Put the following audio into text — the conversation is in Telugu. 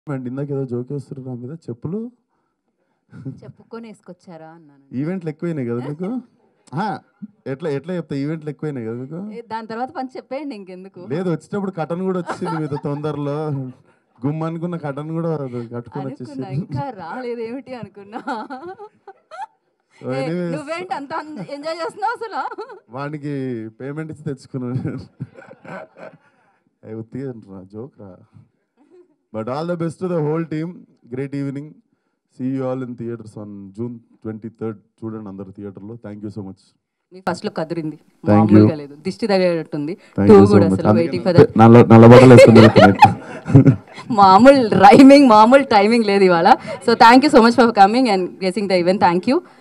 అండ్ ఇందాక ఏదో జోక్ వేస్తారు నా మీద చెప్పులు చెప్పుకొని వేసుకొచ్చారా అన్నాను ఈవెంట్లు ఎక్కువైనాయి కదా మీకు ఆ, ఎట్లా ఎట్లా చెప్తా ఈవెంట్లు ఎక్కువైనాయి కదా మీకు ఏ, దాని తర్వాత పని చెప్పేయండి ఇంకెందుకు లేదు వచ్చేటప్పుడు కటన్ కూడా వచ్చింది మీతో తొందరలో గుమ్మ అనుకున్న కటన్ కూడా కట్టుకొని అనుకున్నా వచ్చేసి ఇంకా రాలేదు ఏమిటి అనుకున్నా So ఏ, anyways, నువ్వేంటి అంత ఎంజాయ్ చేస్తున్నావు అసలు వానికి పేమెంట్ ఇచ్చి తెచ్చుకున్నాను ఉత్తిగా జోక్ రా but all the best the whole team great evening see you all in theatres on June twenty third చూడండి అందరు థియేటర్లో థ్యాంక్ యూ సో మచ్ మీ ఫస్ట్ లో కదిరింది Thank you. మామూలుగా లేదు దిష్టి తగిలేటట్టుంది థ్యాంక్ టూ యూ సో కూడా మచ్ అసలు వెయిటింగ్ ఫర్ నల్ల నల్ల బట్టలు వేసుకుని మామూలు రైమింగ్ మామూలు టైమింగ్ లేదు ఇవాళ so thank you so much for coming and guessing the event thank you